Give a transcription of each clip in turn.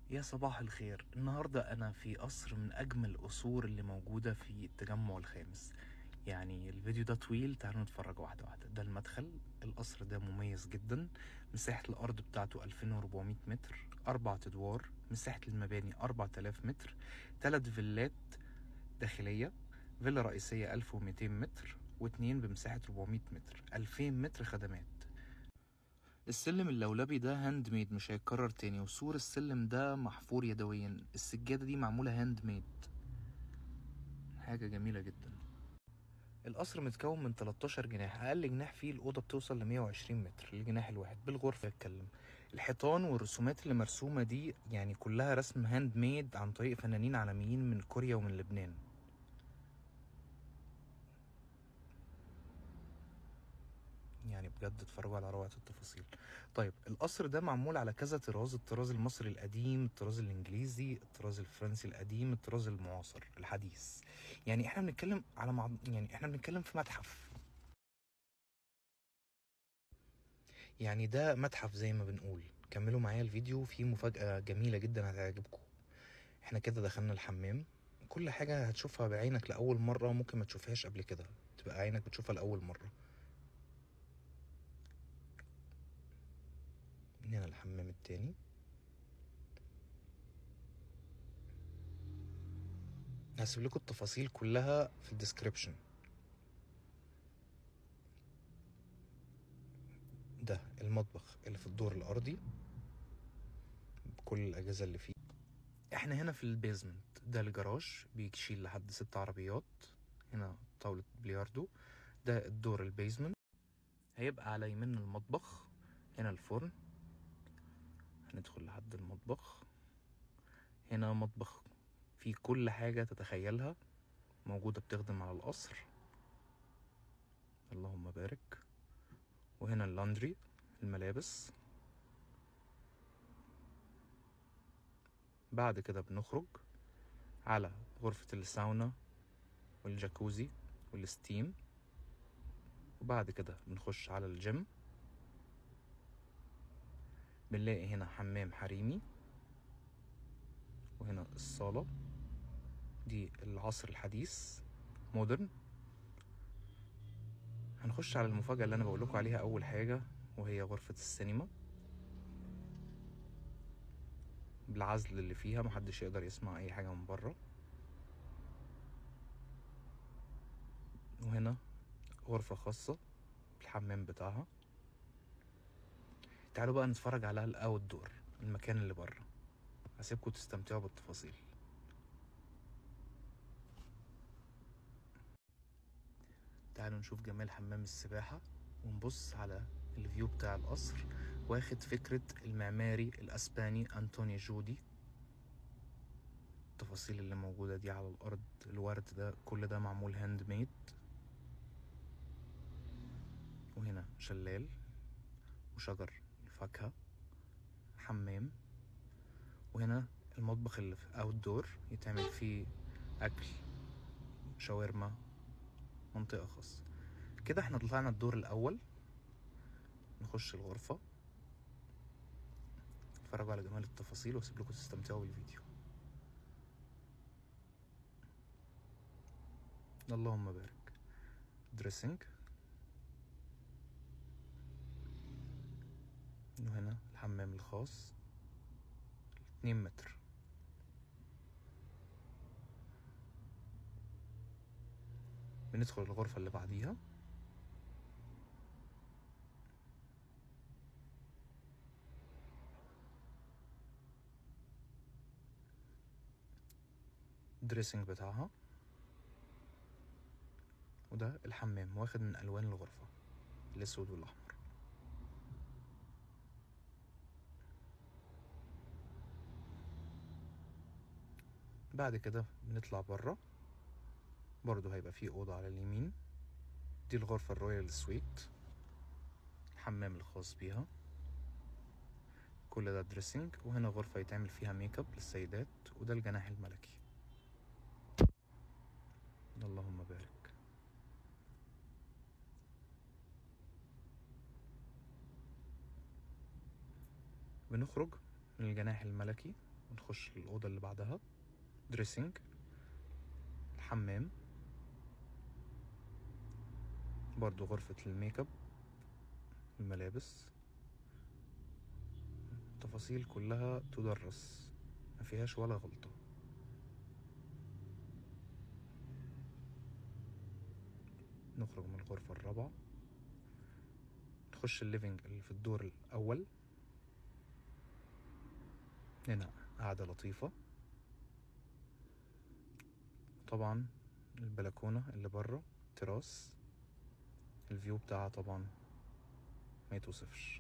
يا صباح الخير النهاردة أنا في قصر من أجمل القصور اللي موجودة في التجمع الخامس يعني الفيديو ده طويل تعالوا نتفرج واحدة واحدة ده المدخل القصر ده مميز جدا مساحة الأرض بتاعته 2400 متر أربع أدوار مساحة المباني 4000 متر تلات فيلات داخلية فيلا رئيسية 1200 متر واتنين بمساحة 400 متر 2000 متر خدمات السلم اللولبي ده هاند ميد مش هيتكرر تاني وسور السلم ده محفور يدويا السجادة دي معمولة هاند ميد حاجة جميلة جدا القصر متكون من 13 جناح اقل جناح فيه الاوضه بتوصل ل 120 متر الجناح الواحد بالغرفه يتكلم الحيطان والرسومات اللي مرسومه دي يعني كلها رسم هاند ميد عن طريق فنانين عالميين من كوريا ومن لبنان يعني بجد اتفرجوا على روعة التفاصيل طيب القصر ده معمول على كذا طراز الطراز المصري القديم الطراز الانجليزي الطراز الفرنسي القديم الطراز المعاصر الحديث يعني احنا بنتكلم على مع... يعني احنا بنتكلم في متحف يعني ده متحف زي ما بنقول كملوا معايا الفيديو في مفاجأة جميلة جدا هتعجبكم احنا كده دخلنا الحمام كل حاجة هتشوفها بعينك لأول مرة ممكن ما تشوفهاش قبل كده تبقى عينك بتشوفها لأول مرة هنا الحمام التاني هسيب لكم التفاصيل كلها في الديسكريبشن ده المطبخ اللي في الدور الارضي بكل الاجهزه اللي فيه احنا هنا في البيزمنت ده الجراج بيشيل لحد ست عربيات هنا طاولة بلياردو ده الدور البيزمنت هيبقى على يمين المطبخ هنا الفرن هندخل لحد المطبخ هنا مطبخ فيه كل حاجة تتخيلها موجودة بتخدم على القصر اللهم بارك وهنا اللاندري الملابس بعد كده بنخرج على غرفة الساونا والجاكوزي والستيم وبعد كده بنخش على الجيم بنلاقي هنا حمام حريمي وهنا الصالة دي العصر الحديث مودرن هنخش على المفاجأة اللي أنا بقولكوا عليها أول حاجة وهي غرفة السينما بالعزل اللي فيها محدش يقدر يسمع أي حاجة من بره وهنا غرفة خاصة بالحمام بتاعها تعالوا بقى نتفرج على الاوت دور المكان اللي بره هسيبكم تستمتعوا بالتفاصيل تعالوا نشوف جمال حمام السباحة ونبص على الفيو بتاع القصر واخد فكرة المعماري الأسباني أنطوني جودي التفاصيل اللي موجودة دي على الأرض الورد ده كل ده معمول هاند ميد وهنا شلال وشجر الفاكهة حمام وهنا المطبخ اللي في اوت دور يتعمل فيه اكل شاورما منطقة خاصة كده احنا طلعنا الدور الاول نخش الغرفة اتفرجوا على جمال التفاصيل واسيب لكم تستمتعوا بالفيديو اللهم بارك دريسنج وهنا الحمام الخاص اتنين متر بندخل الغرفة اللي بعديها دريسنج بتاعها وده الحمام واخد من الوان الغرفة الاسود والاحمر بعد كده بنطلع برا برضو هيبقى فيه أوضة على اليمين دي الغرفة الرويال سويت الحمام الخاص بيها كل ده دريسنج وهنا غرفة يتعمل فيها ميك اب للسيدات وده الجناح الملكي اللهم بارك بنخرج من الجناح الملكي ونخش الأوضة اللي بعدها دريسنج الحمام برضو غرفة الميك اب الملابس التفاصيل كلها تدرس ما فيهاش ولا غلطة نخرج من الغرفة الرابعة نخش الليفينج اللي في الدور الأول هنا قعدة لطيفة طبعا البلكونة اللي بره تراس الفيو بتاعها طبعا ما يتوصفش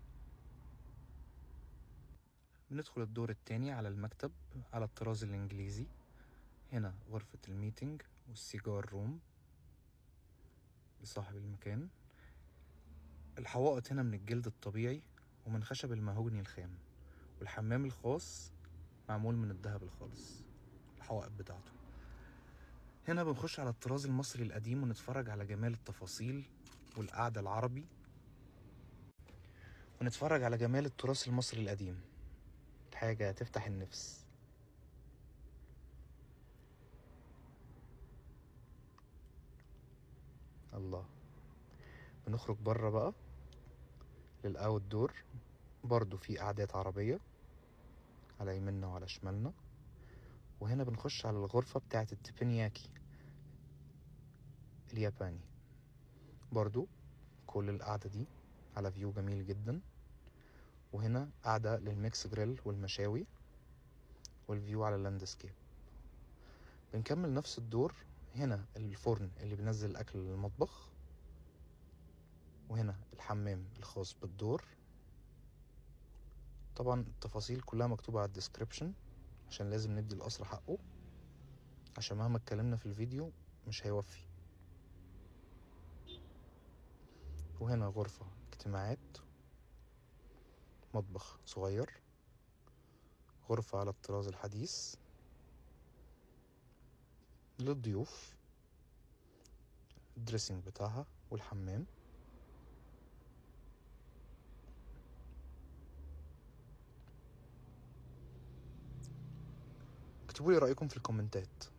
بندخل الدور التاني على المكتب على الطراز الإنجليزي هنا غرفة الميتنج والسيجار روم لصاحب المكان الحوائط هنا من الجلد الطبيعي ومن خشب المهوجني الخام والحمام الخاص معمول من الذهب الخالص الحوائط بتاعته هنا بنخش على الطراز المصري القديم ونتفرج على جمال التفاصيل والقعدة العربي ونتفرج على جمال التراث المصري القديم حاجة تفتح النفس الله بنخرج بره بقى للاوت دور برضو في قعدات عربية على يمنا وعلى شمالنا وهنا بنخش على الغرفة بتاعة التبنياكي الياباني برضو كل القعدة دي على فيو جميل جدا وهنا قاعدة للميكس جريل والمشاوي والفيو على اللاندسكيب بنكمل نفس الدور هنا الفرن اللي بينزل الأكل للمطبخ وهنا الحمام الخاص بالدور طبعا التفاصيل كلها مكتوبة على الديسكريبشن عشان لازم ندي القصر حقه عشان مهما اتكلمنا في الفيديو مش هيوفي وهنا غرفة اجتماعات مطبخ صغير غرفة على الطراز الحديث للضيوف الدريسنج بتاعها والحمام اكتبوا لي رأيكم في الكومنتات